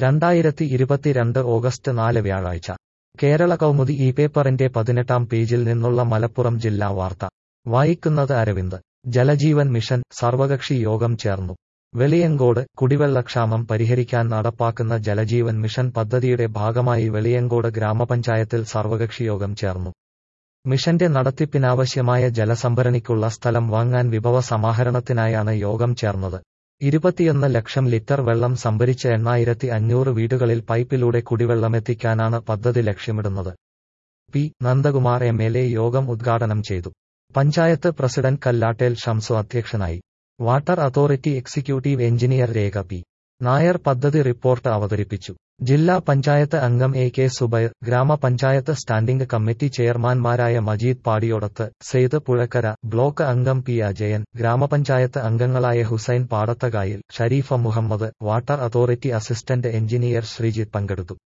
രണ്ടായിരത്തി ഇരുപത്തിരണ്ട് ഓഗസ്റ്റ് നാല് വ്യാഴാഴ്ച കേരള കൗമുദി ഈ പേപ്പറിന്റെ പതിനെട്ടാം പേജിൽ നിന്നുള്ള മലപ്പുറം ജില്ലാ വാർത്ത വായിക്കുന്നത് അരവിന്ദ് ജലജീവൻ മിഷൻ സർവകക്ഷി യോഗം ചേർന്നു വെളിയങ്കോട് കുടിവെള്ളക്ഷാമം പരിഹരിക്കാൻ നടപ്പാക്കുന്ന ജലജീവൻ മിഷൻ പദ്ധതിയുടെ ഭാഗമായി വെളിയങ്കോട് ഗ്രാമപഞ്ചായത്തിൽ സർവകക്ഷി യോഗം ചേർന്നു മിഷന്റെ നടത്തിപ്പിനാവശ്യമായ ജലസംഭരണിക്കുള്ള സ്ഥലം വാങ്ങാൻ വിഭവ സമാഹരണത്തിനായാണ് യോഗം ചേർന്നത് ഇരുപത്തിയൊന്ന് ലക്ഷം ലിറ്റർ വെള്ളം സംഭരിച്ച് എണ്ണായിരത്തി അഞ്ഞൂറ് വീടുകളിൽ പൈപ്പിലൂടെ കുടിവെള്ളമെത്തിക്കാനാണ് പദ്ധതി ലക്ഷ്യമിടുന്നത് P Nandakumar M L A യോഗം ഉദ്ഘാടനം ചെയ്തു പഞ്ചായത്ത് പ്രസിഡന്റ് കല്ലാട്ടേൽ ഷംസു അധ്യക്ഷനായി water authority executive engineer Rekha P Nair പദ്ധതി റിപ്പോർട്ട് അവതരിപ്പിച്ചു ജില്ലാ പഞ്ചായത്ത് അംഗം എ കെ സുബൈർ ഗ്രാമപഞ്ചായത്ത് സ്റ്റാൻഡിംഗ് കമ്മിറ്റി ചെയർമാൻമാരായ മജീദ് പാടിയോടത്ത് സെയ്ത് പുഴക്കര ബ്ലോക്ക് അംഗം പി അജയൻ ഗ്രാമപഞ്ചായത്ത് അംഗങ്ങളായ Hussain Padathakayil Shareefa Muhammad water authority assistant engineer Sreejith പങ്കെടുത്തു